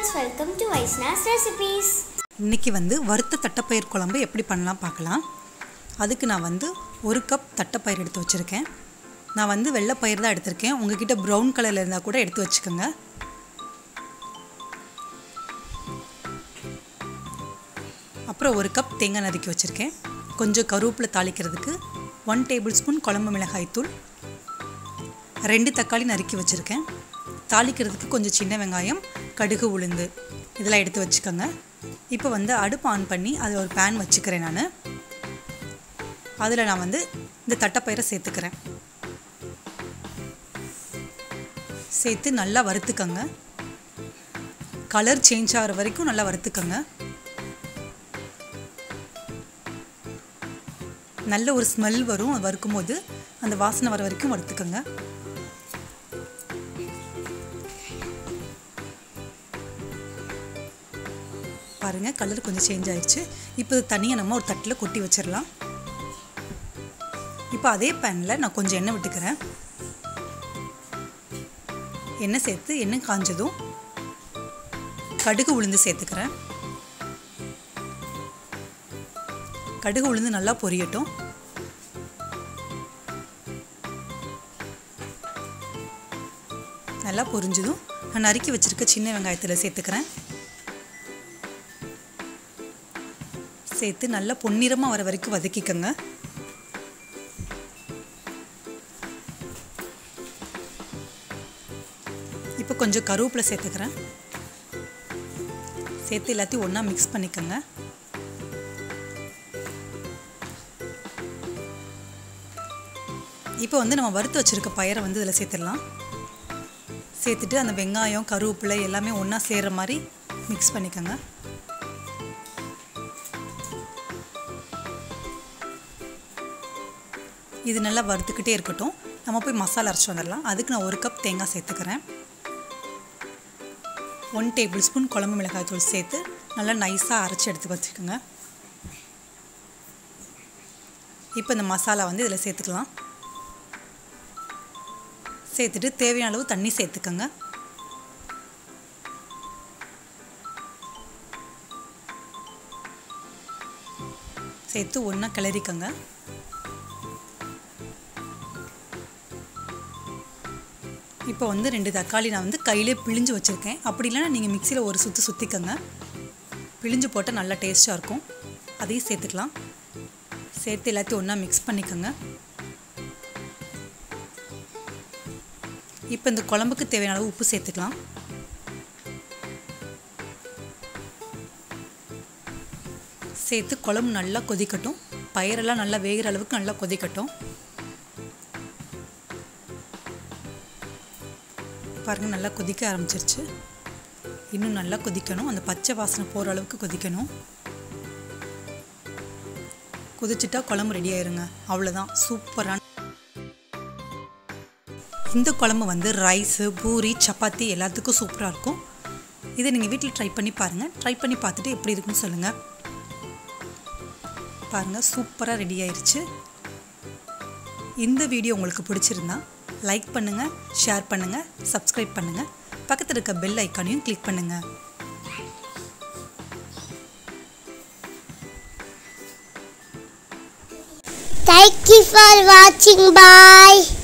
friends welcome to Vaishna's recipes இன்றைக்கி வந்து வறுத்த தட்டைப்பயிர் குழம்பு எப்படி பண்ணலாம் பார்க்கலாம் அதுக்கு நான் வந்து ஒரு கப் தட்டைப்பயிர் எடுத்து வச்சுருக்கேன் நான் வந்து வெள்ளைப்பயிர் தான் எடுத்திருக்கேன் உங்ககிட்ட ப்ரௌன் கலரில் இருந்தால் கூட எடுத்து வச்சுக்கோங்க அப்புறம் ஒரு கப் தேங்காய் நறுக்கி வச்சுருக்கேன் கொஞ்சம் கருவேப்பிலை தாளிக்கிறதுக்கு ஒன் டேபிள் ஸ்பூன் குழம்பு மிளகாய் தூள் ரெண்டு தக்காளி நறுக்கி வச்சுருக்கேன் தாளிக்கிறதுக்கு கொஞ்சம் சின்ன வெங்காயம் கடுகு உளுந்து இதெல்லாம் எடுத்து வச்சுக்கோங்க இப்போ வந்து அடுப்பு ஆன் பண்ணி அதில் ஒரு பேன் வச்சுக்கிறேன் நான் அதில் நான் வந்து இந்த தட்டைப்பயிரை சேர்த்துக்கிறேன் சேர்த்து நல்லா வறுத்துக்கங்க கலர் சேஞ்ச் ஆகிற வரைக்கும் நல்லா வறுத்துக்கங்க நல்ல ஒரு ஸ்மெல் வரும் அது வறுக்கும் போது அந்த வாசனை வர வரைக்கும் வறுத்துக்கங்க பாருங்கள் கலர் கொஞ்சம் சேஞ்ச் ஆயிடுச்சு இப்போ தனியாக நம்ம ஒரு தட்டில் கொட்டி வச்சிடலாம் இப்போ அதே பேனில் நான் கொஞ்சம் எண்ணெய் விட்டுக்கிறேன் எண்ணெய் சேர்த்து எண்ணெய் காஞ்சதும் கடுகு உளுந்து சேர்த்துக்கிறேன் கடுகு உளுந்து நல்லா பொரியட்டும் நல்லா பொரிஞ்சதும் நான் நறுக்கி வச்சுருக்க சின்ன வெங்காயத்தில் சேர்த்துக்கிறேன் சேர்த்து நல்லா பொன்னிறமாக வர வரைக்கும் வதக்கிக்கோங்க இப்போ கொஞ்சம் கருவேப்பிலை சேர்த்துக்கிறேன் சேர்த்து எல்லாத்தையும் ஒன்றா மிக்ஸ் பண்ணிக்கோங்க இப்போ வந்து நம்ம வறுத்து வச்சுருக்க பயிரை வந்து இதில் சேர்த்துடலாம் சேர்த்துட்டு அந்த வெங்காயம் கருவேப்பிலை எல்லாமே ஒன்றா சேர்கிற மாதிரி மிக்ஸ் பண்ணிக்கோங்க இது நல்லா வறுத்துக்கிட்டே இருக்கட்டும் நம்ம போய் மசாலா அரைச்சி வந்துடலாம் அதுக்கு நான் ஒரு கப் தேங்காய் சேர்த்துக்கிறேன் ஒன் டேபிள் ஸ்பூன் குழம்பு மிளகாய் தூள் சேர்த்து நல்லா நைஸாக அரைச்சி எடுத்து வச்சுக்கோங்க இப்போ இந்த மசாலா வந்து இதில் சேர்த்துக்கலாம் சேர்த்துட்டு தேவையான அளவு தண்ணி சேர்த்துக்கோங்க சேர்த்து ஒன்றா கிளறிக்கோங்க இப்போ வந்து ரெண்டு தக்காளி நான் வந்து கையிலே பிழிஞ்சு வச்சுருக்கேன் அப்படி இல்லைன்னா நீங்கள் மிக்சியில் ஒரு சுற்றி சுற்றிக்கோங்க பிழிஞ்சு போட்டால் நல்லா டேஸ்ட்டாக இருக்கும் அதையும் சேர்த்துக்கலாம் சேர்த்து எல்லாத்தையும் ஒன்றா மிக்ஸ் பண்ணிக்கோங்க இப்போ இந்த குழம்புக்கு தேவையான அளவு உப்பு சேர்த்துக்கலாம் சேர்த்து குழம்பு நல்லா கொதிக்கட்டும் பயிரெல்லாம் நல்லா வேகிற அளவுக்கு நல்லா கொதிக்கட்டும் பாருங்கள் நல்லா கொதிக்க ஆரம்பிச்சிருச்சு இன்னும் நல்லா கொதிக்கணும் அந்த பச்சை வாசனை போகிற அளவுக்கு கொதிக்கணும் கொதிச்சிட்டா குழம்பு ரெடி ஆயிருங்க அவ்வளோதான் சூப்பரான இந்த குழம்பு வந்து ரைஸு பூரி சப்பாத்தி எல்லாத்துக்கும் சூப்பராக இருக்கும் இதை நீங்கள் வீட்டில் ட்ரை பண்ணி பாருங்கள் ட்ரை பண்ணி பார்த்துட்டு எப்படி இருக்குன்னு சொல்லுங்கள் பாருங்கள் சூப்பராக ரெடி ஆயிருச்சு இந்த வீடியோ உங்களுக்கு பிடிச்சிருந்தா லைக் பண்ணுங்கள் ஷேர் பண்ணுங்கள் சப்ஸ்கிரைப் பண்ணுங்கள் பக்கத்தில் இருக்க பெல் ஐக்கானையும் கிளிக் பண்ணுங்கள் தேங்க்யூ ஃபார் வாட்சிங் பாய்